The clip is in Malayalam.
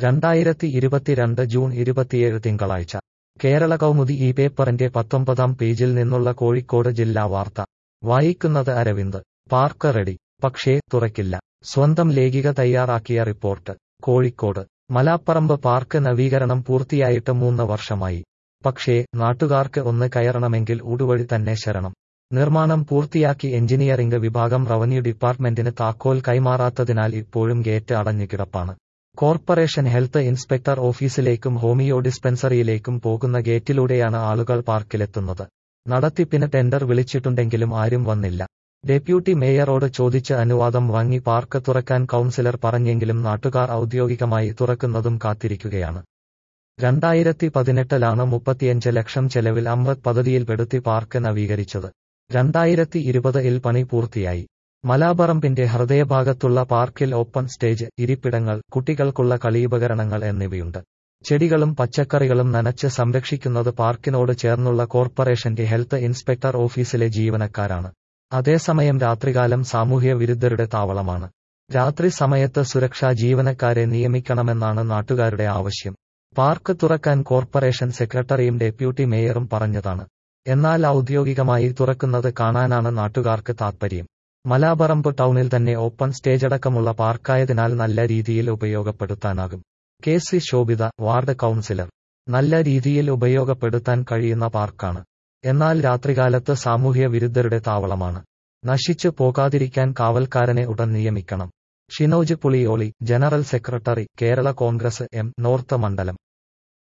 രണ്ടായിരത്തി ഇരുപത്തിരണ്ട് ജൂൺ ഇരുപത്തിയേഴ് തിങ്കളാഴ്ച കേരള കൗമുദി ഈ പേപ്പറിന്റെ പത്തൊമ്പതാം പേജിൽ നിന്നുള്ള കോഴിക്കോട് ജില്ലാ വാർത്ത വായിക്കുന്നത് അരവിന്ദ് പാർക്ക് റെഡി പക്ഷേ തുറക്കില്ല സ്വന്തം ലേഖിക തയ്യാറാക്കിയ റിപ്പോർട്ട് കോഴിക്കോട് മലാപ്പറമ്പ് പാർക്ക് നവീകരണം പൂർത്തിയായിട്ട് മൂന്ന് വർഷമായി പക്ഷേ നാട്ടുകാർക്ക് ഒന്ന് കയറണമെങ്കിൽ ഊടുവഴി തന്നെ ശരണം നിർമ്മാണം പൂർത്തിയാക്കി എഞ്ചിനീയറിംഗ് വിഭാഗം റവന്യൂ ഡിപ്പാർട്ട്മെന്റിന് താക്കോൽ കൈമാറാത്തതിനാൽ ഇപ്പോഴും ഗേറ്റ് അടഞ്ഞു കിടപ്പാണ് കോർപ്പറേഷൻ ഹെൽത്ത് ഇൻസ്പെക്ടർ ഓഫീസിലേക്കും ഹോമിയോ ഡിസ്പെൻസറിയിലേക്കും പോകുന്ന ഗേറ്റിലൂടെയാണ് ആളുകൾ പാർക്കിലെത്തുന്നത് നടത്തിപ്പിന് ടെൻഡർ വിളിച്ചിട്ടുണ്ടെങ്കിലും ആരും വന്നില്ല ഡെപ്യൂട്ടി മേയറോട് ചോദിച്ച് അനുവാദം വാങ്ങി പാർക്ക് തുറക്കാൻ കൌൺസിലർ പറഞ്ഞെങ്കിലും നാട്ടുകാർ ഔദ്യോഗികമായി തുറക്കുന്നതും കാത്തിരിക്കുകയാണ് രണ്ടായിരത്തി പതിനെട്ടിലാണ് മുപ്പത്തിയഞ്ച് ലക്ഷം ചെലവിൽ അമൃത് പദ്ധതിയിൽപ്പെടുത്തി പാർക്ക് നവീകരിച്ചത് രണ്ടായിരത്തി ഇരുപതിൽ പണി പൂർത്തിയായി മലാപറമ്പിന്റെ ഹൃദയഭാഗത്തുള്ള പാർക്കിൽ ഓപ്പൺ സ്റ്റേജ് ഇരിപ്പിടങ്ങൾ കുട്ടികൾക്കുള്ള കളിയുപകരണങ്ങൾ എന്നിവയുണ്ട് ചെടികളും പച്ചക്കറികളും നനച്ച് സംരക്ഷിക്കുന്നത് പാർക്കിനോട് ചേർന്നുള്ള കോർപ്പറേഷന്റെ ഹെൽത്ത് ഇൻസ്പെക്ടർ ഓഫീസിലെ ജീവനക്കാരാണ് അതേസമയം രാത്രികാലം സാമൂഹ്യ വിരുദ്ധരുടെ താവളമാണ് രാത്രി സമയത്ത് സുരക്ഷാ ജീവനക്കാരെ നിയമിക്കണമെന്നാണ് നാട്ടുകാരുടെ ആവശ്യം പാർക്ക് തുറക്കാൻ കോർപ്പറേഷൻ സെക്രട്ടറിയും ഡെപ്യൂട്ടി മേയറും പറഞ്ഞതാണ് എന്നാൽ ഔദ്യോഗികമായി തുറക്കുന്നത് കാണാനാണ് നാട്ടുകാർക്ക് താത്പര്യം മലാപറമ്പ് ടൗണിൽ തന്നെ ഓപ്പൺ സ്റ്റേജടക്കമുള്ള പാർക്കായതിനാൽ നല്ല രീതിയിൽ ഉപയോഗപ്പെടുത്താനാകും K C Shobhitha ward councillor നല്ല രീതിയിൽ ഉപയോഗപ്പെടുത്താൻ കഴിയുന്ന പാർക്കാണ് എന്നാൽ രാത്രികാലത്ത് സാമൂഹ്യ വിരുദ്ധരുടെ താവളമാണ് നശിച്ചു പോകാതിരിക്കാൻ കാവൽക്കാരനെ ഉടൻ നിയമിക്കണം Shinoj Puliyoli general secretary Kerala Congress M North മണ്ഡലം